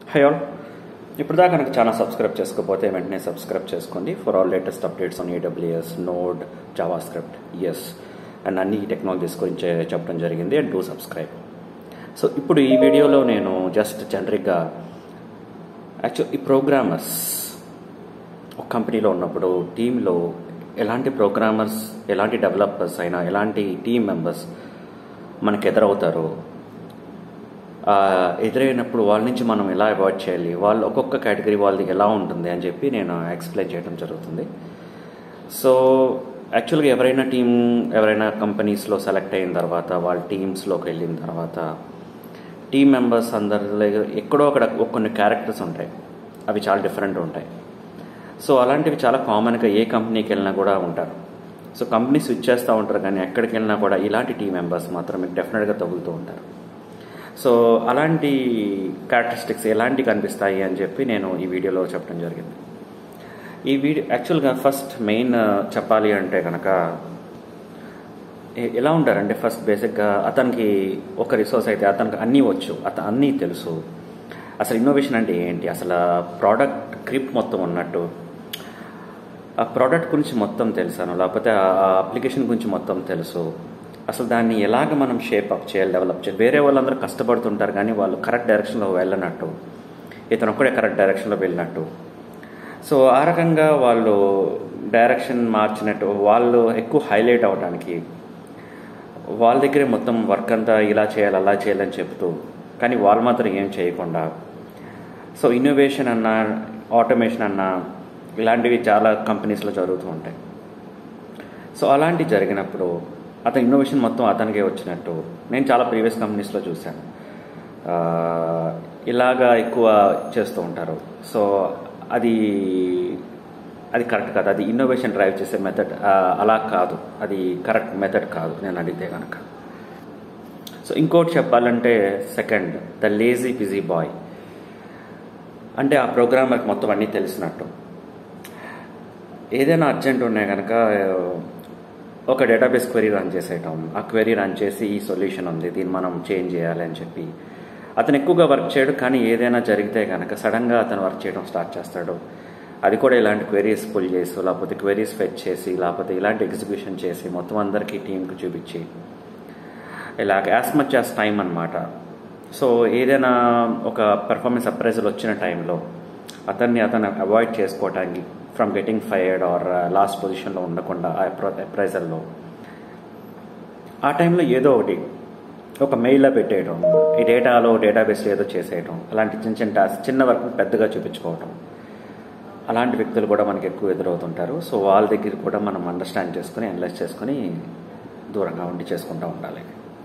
high all ఇప్పుడు దాకా కనుక ఛానల్ సబ్స్క్రైబ్ చేసుకోకపోతే వెంటనే సబ్స్క్రైబ్ చేసుకోండి for all latest updates on AWS Node JavaScript S and అన్ని టెక్నాలజీస్ గురించి చెప్పడం జరిగింది అండ్ డూ సబ్స్క్రైబ్ సో ఇప్పుడు ఈ వీడియోలో నేను జస్ట్ జనరిక్గా యాక్చువల్ ఈ ప్రోగ్రామర్స్ ఒక కంపెనీలో ఉన్నప్పుడు టీంలో ఎలాంటి ప్రోగ్రామర్స్ ఎలాంటి డెవలపర్స్ అయినా ఎలాంటి టీం మెంబర్స్ మనకు ఎదురవుతారు ఆ, ఎదురైనప్పుడు వాళ్ళ నుంచి మనం ఎలా అవాయిడ్ చేయాలి వాళ్ళు ఒక్కొక్క కేటగిరీ వాళ్ళది ఎలా ఉంటుంది అని చెప్పి నేను ఎక్స్ప్లెయిన్ చేయడం జరుగుతుంది సో యాక్చువల్గా ఎవరైనా టీం ఎవరైనా కంపెనీస్లో సెలెక్ట్ అయిన తర్వాత వాళ్ళ టీమ్స్లోకి వెళ్ళిన తర్వాత టీం మెంబర్స్ అందరిలో ఎక్కడో అక్కడ కొన్ని క్యారెక్టర్స్ ఉంటాయి అవి చాలా డిఫరెంట్ ఉంటాయి సో అలాంటివి చాలా కామన్గా ఏ కంపెనీకి వెళ్ళినా కూడా ఉంటారు సో కంపెనీ స్విచ్ చేస్తూ ఉంటారు కానీ ఎక్కడికి వెళ్ళినా కూడా ఇలాంటి టీం మెంబర్స్ మాత్రం మీకు డెఫినెట్గా తగులుతూ ఉంటారు సో అలాంటి క్యారెక్టరిస్టిక్స్ ఎలాంటి కనిపిస్తాయి అని చెప్పి నేను ఈ వీడియోలో చెప్పడం జరిగింది ఈ వీడియో యాక్చువల్గా ఫస్ట్ మెయిన్ చెప్పాలి అంటే కనుక ఎ- ఎలా ఉంటారంటే ఫస్ట్ బేసిక్గా అతనికి ఒక రిసోర్స్ అయితే అతనికి అన్నీ వచ్చు అత అన్నీ తెలుసు అసలు ఇన్నోవేషన్ అంటే ఏంటి అసలు ప్రోడక్ట్ క్రిప్ మొత్తం ఉన్నట్టు ఆ ప్రోడక్ట్ గురించి మొత్తం తెలుసాను లేకపోతే ఆ అప్లికేషన్ గురించి మొత్తం తెలుసు అసలు దాన్ని ఎలాగ మనం షేప్ అప్ చేయాలి డెవలప్ చేయాలి వేరే వాళ్ళందరూ కష్టపడుతుంటారు కానీ వాళ్ళు కరెక్ట్ డైరెక్షన్లో వెళ్ళనట్టు ఇతను ఒక్కడే కరెక్ట్ డైరెక్షన్లో వెళ్ళినట్టు సో ఆ రకంగా వాళ్ళు డైరెక్షన్ మార్చినట్టు వాళ్ళు ఎక్కువ హైలైట్ అవ్వడానికి వాళ్ళ దగ్గరే మొత్తం వర్క్ అంతా ఇలా చేయాలి అలా చేయాలని చెప్తూ కానీ వాళ్ళు మాత్రం ఏం చేయకుండా సో ఇన్నోవేషన్ అన్నా ఆటోమేషన్ అన్నా ఇలాంటివి చాలా కంపెనీస్లో జరుగుతూ ఉంటాయి సో అలాంటి జరిగినప్పుడు అతని ఇన్నోవేషన్ మొత్తం అతనికే వచ్చినట్టు నేను చాలా ప్రీవియస్ కంపెనీస్లో చూశాను ఆ, ఇలాగా ఎక్కువ చేస్తూ ఉంటారు సో అది అది కరెక్ట్ కాదు అది ఇన్నోవేషన్ డ్రైవ్ చేసే మెథడ్ అలా కాదు అది కరెక్ట్ మెథడ్ కాదు నేను అడిగితే కనుక సో ఇంకోటి చెప్పాలంటే second the lazy busy boy అంటే ఆ ప్రోగ్రామర్కి మొత్తం అన్నీ తెలిసినట్టు ఏదైనా అర్జెంట్ ఉన్నాయి కనుక ఒక డేటాబేస్ క్వెరీ రన్ చేసేయటం ఆ క్వెరీ రన్ చేసి ఈ సొల్యూషన్ ఉంది దీన్ని మనం చేంజ్ చేయాలి అని చెప్పి అతను ఎక్కువగా వర్క్ చేయడు కానీ ఏదైనా జరిగితే కనుక సడన్గా అతను వర్క్ చేయడం స్టార్ట్ చేస్తాడు అది కూడా ఇలాంటి క్వెరీస్ పుల్ చేసి లేకపోతే క్వెరీస్ ఫెచ్ చేసి లేకపోతే ఇలాంటి ఎగ్జిక్యూషన్ చేసి మొత్తం అందరికీ టీంకి చూపించి ఇలాగ యాజ్ మచ్ యాజ్ టైం అనమాట సో ఏదైనా ఒక పెర్ఫార్మెన్స్ అప్రైజల్ వచ్చిన టైంలో అతన్ని అతను అవాయిడ్ చేసుకోవటానికి from getting fired or lost పొజిషన్లో ఉండకుండా ఆ అప్రైజల్లో ఆ టైంలో ఏదో ఒకటి ఒక మెయిల్లో పెట్టేయడం ఈ డేటాలో డేటాబేస్ ఏదో చేసేయడం అలాంటి చిన్న చిన్న టాస్క్ చిన్న వర్క్ పెద్దగా చూపించుకోవటం అలాంటి వ్యక్తులు కూడా మనకి ఎక్కువ ఎదురవుతుంటారు సో వాళ్ళ దగ్గర కూడా మనం అండర్స్టాండ్ చేసుకుని అనలైజ్ చేసుకుని దూరంగా ఉండి చేసుకుంటూ ఉండాలి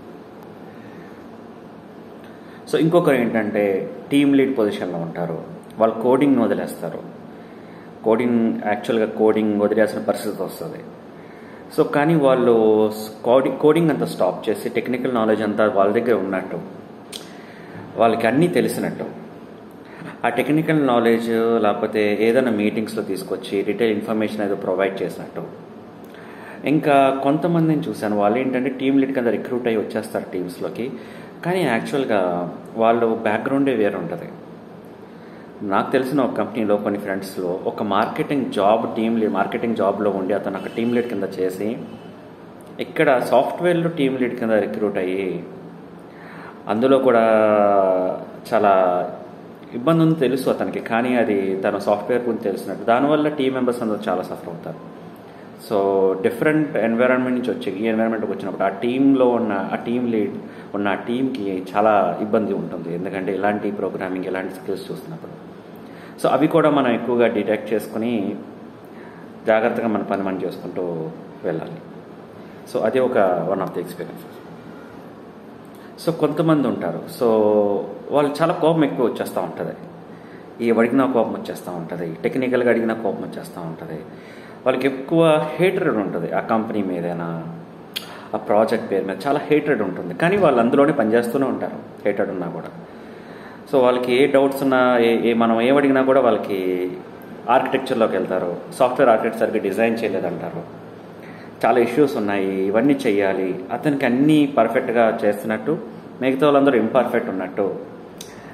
సో ఇంకొకరు ఏంటంటే టీమ్ లీడ్ పొజిషన్లో ఉంటారు వాళ్ళు కోడింగ్ వదిలేస్తారు కోడింగ్ యాక్చువల్గా కోడింగ్ వదిలేసిన పరిస్థితి వస్తుంది సో కానీ వాళ్ళు కోడింగ్ కోడింగ్ అంతా స్టాప్ చేసి టెక్నికల్ నాలెడ్జ్ అంతా వాళ్ళ దగ్గర ఉన్నట్టు వాళ్ళకి అన్నీ తెలిసినట్టు ఆ టెక్నికల్ నాలెడ్జ్ లేకపోతే ఏదైనా మీటింగ్స్లో తీసుకొచ్చి డీటెయిల్ ఇన్ఫర్మేషన్ ఏదో ప్రొవైడ్ చేసినట్టు ఇంకా కొంతమందిని చూశాను వాళ్ళు ఏంటంటే టీమ్ లీడ్ కింద రిక్రూట్ అయ్యి వచ్చేస్తారు టీమ్స్లోకి కానీ యాక్చువల్గా వాళ్ళు బ్యాక్గ్రౌండే వేరే ఉంటుంది నాకు తెలిసిన ఒక కంపెనీలో కొన్ని ఫ్రెండ్స్లో ఒక marketing job team lead marketing జాబ్లో ఉండి అతను ఒక టీమ్ లీడ్ కింద చేసి ఇక్కడ సాఫ్ట్వేర్లో టీమ్ లీడ్ కింద రిక్రూట్ అయ్యి అందులో కూడా చాలా ఇబ్బంది ఉంది తెలుసు అతనికి కానీ అది తన సాఫ్ట్వేర్ గురించి తెలిసినట్టు దానివల్ల టీం మెంబర్స్ అందరూ చాలా సఫర్ అవుతారు సో డిఫరెంట్ ఎన్విరాన్మెంట్ నుంచి వచ్చి ఈ ఎన్విరాన్మెంట్కి వచ్చినప్పుడు ఆ టీంలో ఉన్న ఆ టీం లీడ్ ఉన్న ఆ టీంకి చాలా ఇబ్బంది ఉంటుంది ఎందుకంటే ఇలాంటి ప్రోగ్రామింగ్ ఇలాంటి స్కిల్స్ చూసినప్పుడు సో అవి కూడా మనం ఎక్కువగా డిటెక్ట్ చేసుకుని జాగ్రత్తగా మన పని మనం చేసుకుంటూ వెళ్ళాలి సో అది ఒక one of the experience so కొంతమంది ఉంటారు సో వాళ్ళు చాలా కోపం ఎక్కువ వచ్చేస్తూ ఉంటుంది ఈ అడిగినా కోపం వచ్చేస్తూ ఉంటుంది టెక్నికల్గా అడిగినా కోపం వచ్చేస్తూ ఉంటుంది వాళ్ళకి ఎక్కువ హేట్రెడ్ ఉంటుంది ఆ కంపెనీ మీదైనా ఆ ప్రాజెక్ట్ పేరు మీద చాలా హేట్రెడ్ ఉంటుంది కానీ వాళ్ళు అందులోనే పనిచేస్తూనే ఉంటారు హేటెడ్ ఉన్నా కూడా సో వాళ్ళకి ఏ డౌట్స్ ఉన్నా ఏ ఏ మనం ఏం అడిగినా కూడా వాళ్ళకి ఆర్కిటెక్చర్లోకి వెళ్తారు సాఫ్ట్వేర్ ఆర్కిటెక్ట్ సరిగ్గా డిజైన్ చేయలేదంటారు చాలా ఇష్యూస్ ఉన్నాయి ఇవన్నీ చెయ్యాలి అతనికి అన్నీ పర్ఫెక్ట్గా చేస్తున్నట్టు మిగతా వాళ్ళందరూ ఇంపర్ఫెక్ట్ ఉన్నట్టు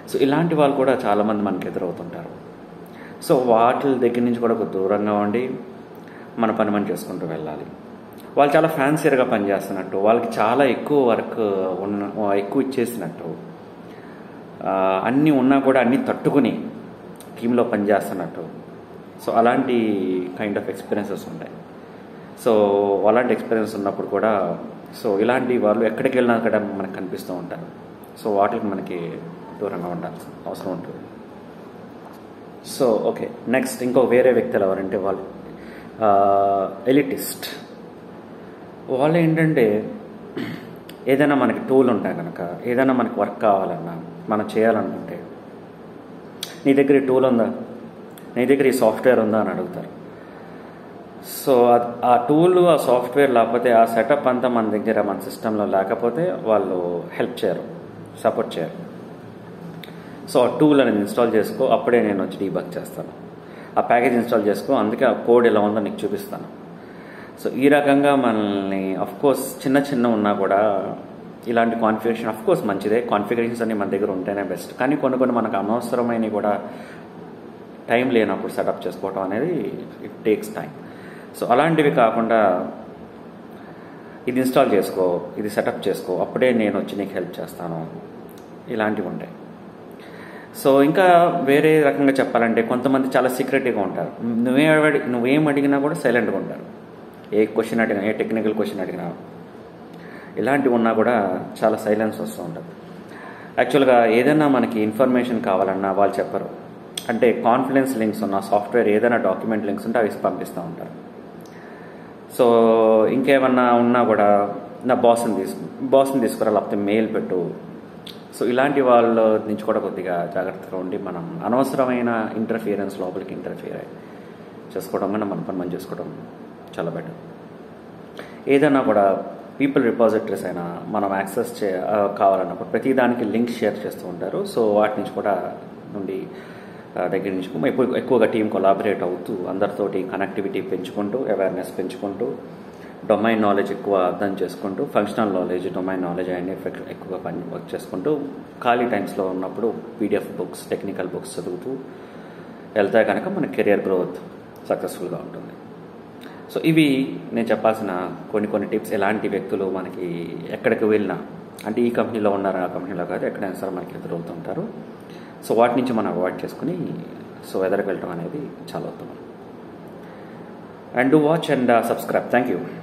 సో ఇలాంటి వాళ్ళు కూడా చాలామంది మనకి ఎదురవుతుంటారు సో వాటి దగ్గర నుంచి కూడా కొద్ది దూరంగా ఉండి మన పని మనం చేసుకుంటూ వెళ్ళాలి వాళ్ళు చాలా ఫ్యాన్సీగా పనిచేస్తున్నట్టు వాళ్ళకి చాలా ఎక్కువ వర్క్ ఉన్న ఎక్కువ ఇచ్చేసినట్టు ఆ, అన్నీ ఉన్నా కూడా అన్నీ తట్టుకుని టీంలో పనిచేస్తున్నట్టు సో అలాంటి కైండ్ ఆఫ్ ఎక్స్పీరియన్సెస్ ఉంటాయి సో అలాంటి ఎక్స్పీరియన్స్ ఉన్నప్పుడు కూడా సో ఇలాంటి వాళ్ళు ఎక్కడికి వెళ్ళినా అక్కడ మనకు కనిపిస్తూ ఉంటారు సో వాటికి మనకి దూరంగా ఉండాల్సిన అవసరం ఉంటుంది సో ఓకే నెక్స్ట్ ఇంకో వేరే వ్యక్తులు ఎవరంటే వాళ్ళు ఎలిటిస్ట్ వాళ్ళు ఏంటంటే ఏదైనా మనకి టూల్ ఉంటాయి కనుక ఏదైనా మనకి వర్క్ కావాలన్నా మనం చేయాలనుకుంటే నీ దగ్గర ఈ టూల్ ఉందా నీ దగ్గర ఈ సాఫ్ట్వేర్ ఉందా అని అడుగుతారు సో అద్- ఆ టూల్ ఆ సాఫ్ట్వేర్ లేకపోతే ఆ సెటప్ అంతా మన దగ్గర మన సిస్టంలో లేకపోతే వాళ్ళు హెల్ప్ చేయరు సపోర్ట్ చేయరు సో ఆ టూల్ అనేది ఇన్స్టాల్ చేసుకో అప్పుడే నేను వచ్చి డీబగ్ చేస్తాను ఆ ప్యాకేజ్ ఇన్స్టాల్ చేసుకో అందుకే ఆ కోడ్ ఎలా ఉందో నీకు చూపిస్తాను సో ఈ రకంగా మనల్ని అఫ్ కోర్స్ చిన్న చిన్న ఉన్నా కూడా ఇలాంటి కాన్ఫిగరేషన్ అఫ్ కోర్స్ మంచిదే కాన్ఫిగరేషన్స్ అన్ని మన దగ్గర ఉంటేనే బెస్ట్ కానీ కొన్ని కొన్ని మనకు అనవసరమైనవి కూడా టైం లేనప్పుడు సెటప్ చేసుకోవటం అనేది ఇట్ టేక్స్ టైం సో అలాంటివి కాకుండా ఇది ఇన్స్టాల్ చేసుకో ఇది సెటప్ చేసుకో అప్పుడే నేను వచ్చి నీకు హెల్ప్ చేస్తాను ఇలాంటివి ఉంటాయి సో ఇంకా వేరే రకంగా చెప్పాలంటే కొంతమంది చాలా సీక్రెట్గా ఉంటారు నువ్వే అడి నువ్వేం అడిగినా కూడా సైలెంట్గా ఉంటారు ఏ క్వశ్చన్ అడిగినా ఏ టెక్నికల్ క్వశ్చన్ అడిగినా ఇలాంటివి ఉన్నా కూడా చాలా సైలెన్స్ వస్తూ ఉంటుంది యాక్చువల్గా ఏదైనా మనకి ఇన్ఫర్మేషన్ కావాలన్నా వాళ్ళు చెప్పరు అంటే కాన్ఫిడెన్స్ లింక్స్ ఉన్న సాఫ్ట్వేర్ ఏదైనా డాక్యుమెంట్ లింక్స్ ఉంటే అవి పంపిస్తూ ఉంటారు సో ఇంకేమన్నా ఉన్నా కూడా నా బాస్ని తీసుకు బాస్ని తీసుకురా లేకపోతే మెయిల్ పెట్టు సో ఇలాంటి వాళ్ళ నుంచి కూడా కొద్దిగా జాగ్రత్తగా ఉండి మనం అనవసరమైన ఇంటర్ఫియరెన్స్ లోపలికి ఇంటర్ఫియర్ అయ్యి చేసుకోవడం కన్నా మన పని మనం చేసుకోవడం చాలా బెటర్ ఏదైనా కూడా పీపుల్ రిపాజిటరీస్ అయినా మనం యాక్సెస్ చే ఆ, కావాలన్నప్పుడు ప్రతి దానికి లింక్ షేర్ చేస్తూ ఉంటారు సో వాటి నుంచి కూడా నుండి ఆ, దగ్గర నుంచి ఎక్కువ ఎక్కువగా టీం కొలాబరేట్ అవుతూ అందరితోటి కనెక్టివిటీ పెంచుకుంటూ అవేర్నెస్ పెంచుకుంటూ డొమైన్ నాలెడ్జ్ ఎక్కువ అర్థం చేసుకుంటూ ఫంక్షనల్ నాలెడ్జ్ డొమైన్ నాలెడ్జ్ అన్ని ఎక్కువగా పని వర్క్ చేసుకుంటూ ఖాళీ టైమ్స్లో ఉన్నప్పుడు పీడిఎఫ్ బుక్స్ టెక్నికల్ బుక్స్ చదువుతూ వెళ్తే కనుక మన కెరియర్ గ్రోత్ సక్సెస్ఫుల్గా ఉంటుంది సో ఇవి నేను చెప్పాల్సిన కొన్ని కొన్ని టిప్స్ ఎలాంటి వ్యక్తులు మనకి ఎక్కడికి వెళ్ళినా అంటే ఈ కంపెనీలో ఉన్నారు ఆ కంపెనీలో కాదు ఎక్కడైనా సరే మనకి ఎదురవుతుంటారు సో వాటి నుంచి మనం అవాయిడ్ చేసుకుని సో ఎదరికి వెళ్ళడం అనేది చాలా ఉత్తమం and do watch and subscribe thank you